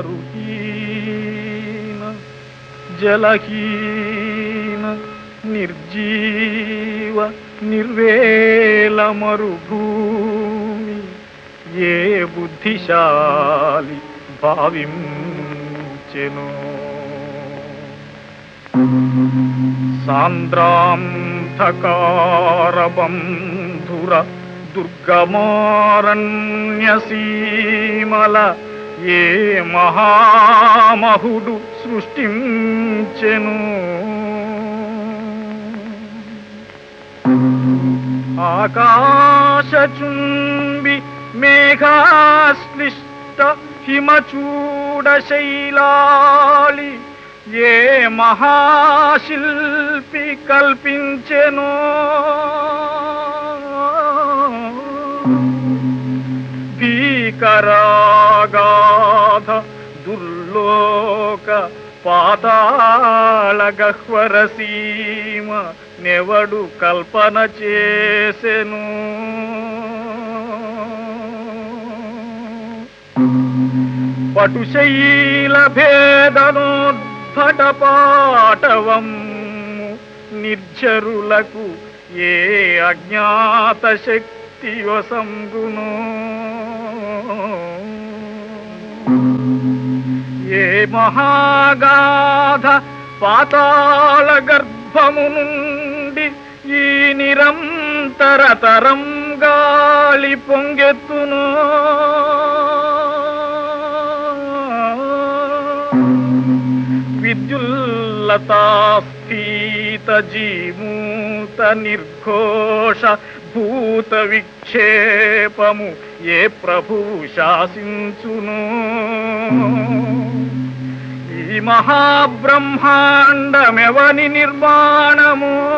తరుహీన జలహీన నిర్జీవ నిర్వేల మరుభూమి ఏ బుద్ధిశాలి భావించెను సాంద్రాంధకారబంధుర దుర్గమారణ్యసీమల ఏ మహామహుడు సృష్టించెను ఆకాశచుంబి మేఘాశ్లిష్ట హిమచూడ శైలాలి ఏ మహాశిల్పి కల్పించెను భీకరాగాధ దుర్లోక పాతాళ గహ్వర సీమ నెవడు కల్పన చేసెను పటుశైల భేదనోద్భట పాటవం నిర్జరులకు ఏ అజ్ఞాత శక్తి వసంగును ఏ మహాగాధ పాతాళ గర్భము నుండి ఈ నిరంతర తరం గాలి పొంగెత్తును విద్యుల్లతాస్థీత జీమూత నిర్ఘోష భూత విక్షేపము ఏ ప్రభువు శాసించును ఈ మహాబ్రహ్మాండమెవని నిర్మాణము